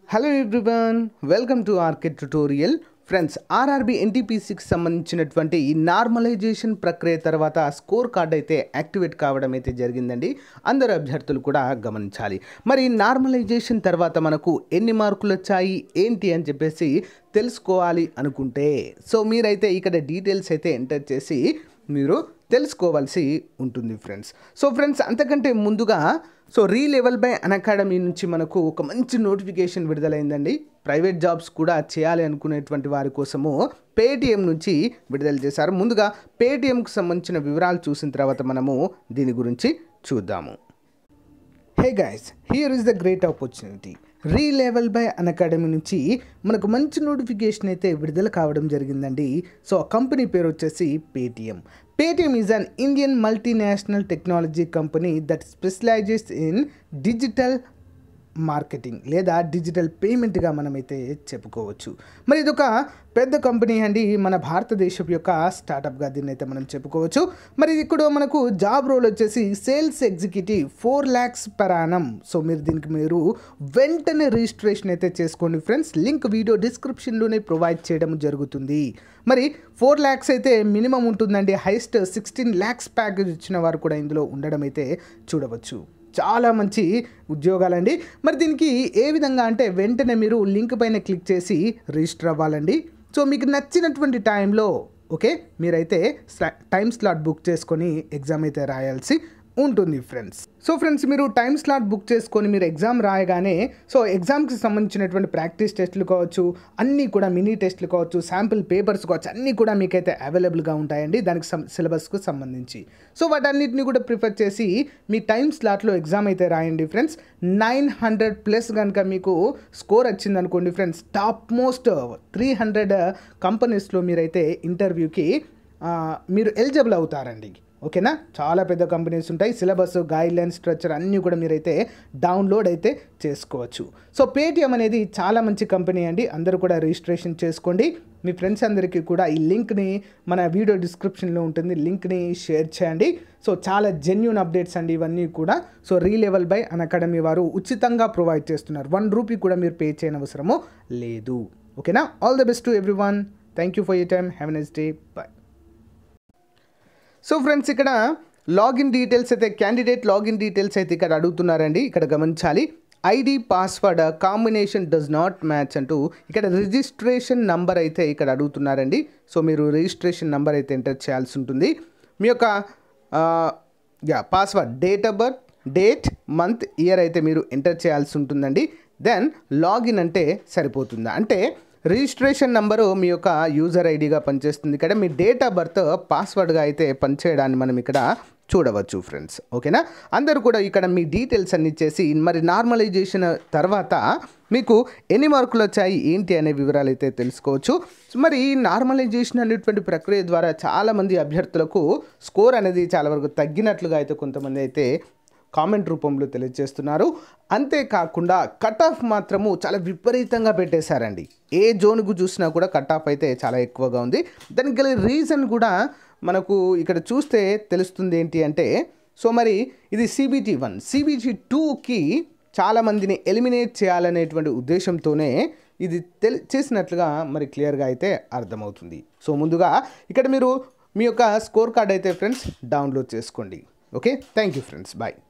hello everyone welcome to RK tutorial friends RRB ఎన్టీపీసీకి సంబంధించినటువంటి ఈ నార్మలైజేషన్ ప్రక్రియ తర్వాత స్కోర్ కార్డ్ అయితే యాక్టివేట్ కావడం అయితే జరిగిందండి అందరు అభ్యర్థులు కూడా గమనించాలి మరి నార్మలైజేషన్ తర్వాత మనకు ఎన్ని మార్కులు వచ్చాయి ఏంటి అని చెప్పేసి తెలుసుకోవాలి అనుకుంటే సో మీరైతే ఇక్కడ డీటెయిల్స్ అయితే ఎంటర్ చేసి మీరు తెలుసుకోవాల్సి ఉంటుంది ఫ్రెండ్స్ సో ఫ్రెండ్స్ అంతకంటే ముందుగా so Relevel by Unacademy నుంచి మనకు ఒక మంచి నోటిఫికేషన్ విడుదలైందండి ప్రైవేట్ జాబ్స్ కూడా చేయాలి అనుకునేటువంటి వారి కోసము పేటిఎం నుంచి విడుదల చేశారు ముందుగా పేటిఎంకి సంబంధించిన వివరాలు చూసిన తర్వాత మనము దీని గురించి చూద్దాము hey guys here is the great opportunity Relevel by Unacademy నుంచి మనకు మంచి నోటిఫికేషన్ అయితే విడుదల కావడం జరిగిందండి సో ఆ కంపెనీ పేరు వచ్చేసి Paytm Paytm is an Indian multinational technology company that specializes in digital marketing లేదా డిజిటల్ పేమెంట్గా మనమైతే చెప్పుకోవచ్చు మరి ఇది ఒక పెద్ద కంపెనీ అండి మన భారతదేశం యొక్క స్టార్టప్గా దీన్ని అయితే మనం చెప్పుకోవచ్చు మరి ఇక్కడ మనకు జాబ్ రోల్ వచ్చేసి sales executive four lakhs per annum so మీరు దీనికి మీరు వెంటనే రిజిస్ట్రేషన్ అయితే చేసుకోండి ఫ్రెండ్స్ లింక్ వీడియో డిస్క్రిప్షన్లోనే ప్రొవైడ్ చేయడం జరుగుతుంది మరి ఫోర్ ల్యాక్స్ అయితే మినిమం ఉంటుందండి హైయెస్ట్ సిక్స్టీన్ ల్యాక్స్ ప్యాకేజ్ ఇచ్చిన వారు కూడా ఇందులో ఉండడం అయితే చూడవచ్చు చాలా మంచి ఉద్యోగాలండి మరి దీనికి ఏ విధంగా అంటే వెంటనే మీరు లింక్ పైన క్లిక్ చేసి రిజిస్టర్ అవ్వాలండి సో మీకు నచ్చినటువంటి టైంలో ఓకే మీరైతే టైం స్లాట్ బుక్ చేసుకొని ఎగ్జామ్ అయితే రాయాల్సి ఉంటుంది ఫ్రెండ్స్ సో ఫ్రెండ్స్ మీరు టైం స్లాట్ బుక్ చేసుకొని మీరు ఎగ్జామ్ రాయగానే సో ఎగ్జామ్కి సంబంధించినటువంటి ప్రాక్టీస్ టెస్టులు కావచ్చు అన్నీ కూడా మినీ టెస్టులు కావచ్చు శాంపిల్ పేపర్స్ కావచ్చు అన్నీ కూడా మీకైతే అవైలబుల్గా ఉంటాయండి దానికి సం సిలబస్కు సంబంధించి సో వాటన్నిటిని కూడా ప్రిఫర్ చేసి మీ టైం స్లాట్లో ఎగ్జామ్ అయితే రాయండి ఫ్రెండ్స్ నైన్ హండ్రెడ్ ప్లస్ కనుక మీకు స్కోర్ వచ్చింది అనుకోండి friends top most three hundred కంపెనీస్లో మీరైతే ఇంటర్వ్యూకి మీరు ఎలిజిబుల్ అవుతారండి ఓకేనా చాలా పెద్ద కంపెనీస్ ఉంటాయి సిలబస్ గైడ్ లైన్ స్ట్రక్చర్ అన్నీ కూడా మీరైతే డౌన్లోడ్ అయితే చేసుకోవచ్చు సో పేటిఎం అనేది చాలా మంచి కంపెనీ అండి అందరూ కూడా రిజిస్ట్రేషన్ చేసుకోండి మీ ఫ్రెండ్స్ అందరికీ కూడా ఈ లింక్ని మన వీడియో డిస్క్రిప్షన్లో ఉంటుంది లింక్ని షేర్ చేయండి సో చాలా జెన్యున్ అప్డేట్స్ అండి ఇవన్నీ కూడా so Relevel by Unacademy వారు ఉచితంగా ప్రొవైడ్ చేస్తున్నారు వన్ రూపీ కూడా మీరు పే చేయని అవసరము లేదు ఓకేనా all the best to everyone thank you for you time have nice day bye so friends ఇక్కడ లాగిన్ డీటెయిల్స్ అయితే క్యాండిడేట్ లాగిన్ డీటెయిల్స్ అయితే ఇక్కడ అడుగుతున్నారండి ఇక్కడ గమనించాలి ID password combination does not match అంటూ ఇక్కడ రిజిస్ట్రేషన్ నంబర్ అయితే ఇక్కడ అడుగుతున్నారండి సో మీరు రిజిస్ట్రేషన్ నంబర్ అయితే ఎంటర్ చేయాల్సి ఉంటుంది మీ యొక్క yeah password date of birth date month year అయితే మీరు ఎంటర్ చేయాల్సి ఉంటుందండి దెన్ లాగిన్ అంటే సరిపోతుందా అంటే రిజిస్ట్రేషన్ నెంబరు మీ యొక్క యూజర్ ఐడిగా పనిచేస్తుంది ఇక్కడ మీ డేట్ ఆఫ్ బర్త్ పాస్వర్డ్గా అయితే పనిచేయడాన్ని మనం ఇక్కడ చూడవచ్చు ఫ్రెండ్స్ ఓకేనా అందరూ కూడా ఇక్కడ మీ డీటెయిల్స్ అన్ని ఇచ్చేసి మరి నార్మలైజేషన్ తర్వాత మీకు ఎన్ని మార్కులు వచ్చాయి ఏంటి అనే వివరాలు అయితే తెలుసుకోవచ్చు మరి ఈ నార్మలైజేషన్ అనేటువంటి ప్రక్రియ ద్వారా చాలామంది అభ్యర్థులకు స్కోర్ అనేది చాలా వరకు తగ్గినట్లుగా అయితే కొంతమంది అయితే కామెంట్ రూపంలో తెలియజేస్తున్నారు అంతేకాకుండా కట్ ఆఫ్ మాత్రము చాలా విపరీతంగా పెట్టేశారండి ఏ జోన్కు చూసినా కూడా కట్ ఆఫ్ అయితే చాలా ఎక్కువగా ఉంది దానికి గల రీజన్ కూడా మనకు ఇక్కడ చూస్తే తెలుస్తుంది ఏంటి అంటే సో మరి ఇది సిబిటి వన్ సిబిటి టూకి చాలామందిని ఎలిమినేట్ చేయాలనేటువంటి ఉద్దేశంతోనే ఇది తెలి చేసినట్లుగా మరి క్లియర్గా అయితే అర్థమవుతుంది సో ముందుగా ఇక్కడ మీరు మీ యొక్క స్కోర్ కార్డ్ అయితే ఫ్రెండ్స్ డౌన్లోడ్ చేసుకోండి okay thank you friends bye